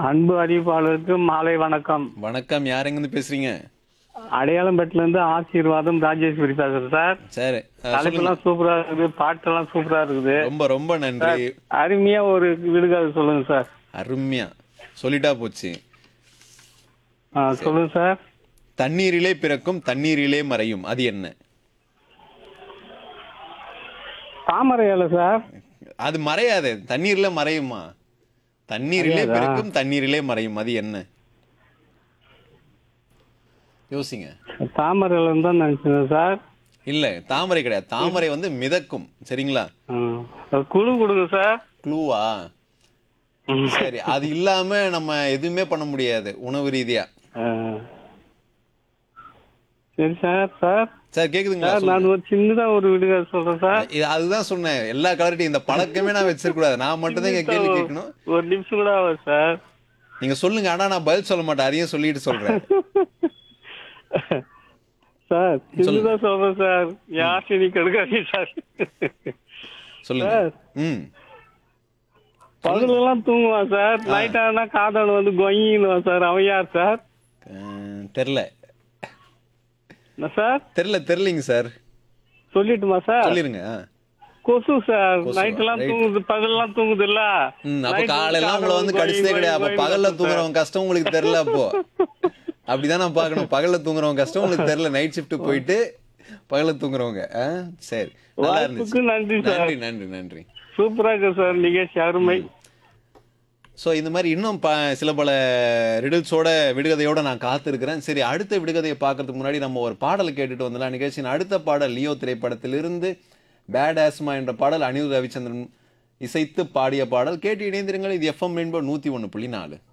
அன்பு அறிவிப்பாளருக்கு மாலை வணக்கம் வணக்கம் யார் எங்கேருந்து பேசுறீங்க அடையாளம்பேட்டில இருந்து ஆசீர்வாதம் ராஜேஸ்வரி பேசுறேன் சார் சரி அஹ், சொல்லுங்க தலைப்பெல்லாம் சூப்பரா இருக்குது பாட்டெல்லாம் சூப்பரா இருக்குது ரொம்ப ரொம்ப நன்றி அருமையா ஒரு விடுகாது சொல்லுங்க சார் அருமையா சொல்லிட்டா போச்சு ஆ, சொல்லுங்க சார் தண்ணீரிலே பிறக்கும் தண்ணீரிலே மறையும் அது என்ன தாமரை இலை சார் அது மறையாது தண்ணீர்ல மறையுமா தண்ணீரிலே மறையாதா? பிறக்கும் தண்ணீரிலே மறையும் அது என்ன யோசிங்க தாமரை இலைன்னு தான் நினைச்சேன் சார் இல்ல தாமரை கிடையாது தாமரை வந்து மிதக்கும் சரிங்களா ஆ, ஒரு குழு கொடுங்க சார் க்ளூவா ம். சரி அது இல்லாம நம்ம எதுவுமே பண்ண முடியாது உணவு ரீதியா ஆ. சரி சார் சார் சார் கேக்குதுங்களா சார் சொல்லுங்க. நான் ஒரு சின்னதா ஒரு விடுகாது சொல்றேன் சார் இது அதுதான் சொன்னேன் எல்லா கலர்ட்டையும் இந்த பழக்கமே நான் வச்சிருக்க கூடாது நான் மட்டும் தான் இங்க கேள்வி கேட்கணும் ஒரு நிமிஷம் கூட ஆகும் சார் நீங்க சொல்லுங்க ஆனா நான் பதில் சொல்ல மாட்டேன் அதையும் சொல்லிட்டு சொல்றேன் சார் சின்னதா சொல்றேன் சார் யாசி நீ கெடுக்காதீங்க சார் சொல்லுங்க சார். ம் பகலெல்லாம் தூங்குவான் சார் நைட் ஆனா காதாடு வந்து கொயின்னுவான் சார் அவன் யார் சார் அஹ், தெரில என்ன சார் தெரில தெரிலிங்க சார் சொல்லிட்டுமா சார் சொல்லிருங்க ஆ. கொசு சார் கொசுவா? நைட் எல்லாம் Right. தூங்குது பகலெல்லாம் தூங்குது இல்ல ம் அப்ப காலையெல்லாம் உங்களை வந்து கடிச்சதே கிடையாது அப்ப பகல்ல தூங்குறவங்க கஷ்டம் உங்களுக்கு தெரியல அப்போ அப்படிதான் நான் பார்க்கணும் பகல்ல தூங்குறவங்க கஷ்டம் உங்களுக்கு தெரியல நைட் ஷிஃப்ட் போயிட்டு பகல்ல தூங்குறவங்க ஆ, சரி நல்லா வாய்ப்புக்கு இருந்துச்சு நன்றி சார் நன்றி நன்றி நன்றி சூப்பரா இருக்கு சார் நிகழ்ச்சி அருமை ஸோ இந்த மாதிரி இன்னும் ப சில பல ரிடில்ஸோட விடுகதையோட நான் காத்திருக்கிறேன் சரி அடுத்த விடுகதையை பார்க்கறதுக்கு முன்னாடி நம்ம ஒரு பாடலை கேட்டுட்டு வந்துடலாம் நிகழ்ச்சியின் அடுத்த பாடல் லியோ திரைப்படத்திலிருந்து பேட் ஆஸ்மா என்ற பாடல் அனிருத் ரவிச்சந்திரன் இசைத்து பாடிய பாடல் கேட்டு இணைந்திருங்கள் இது எஃப்எம் என்பது நூற்றி ஒன்று புள்ளி நாலு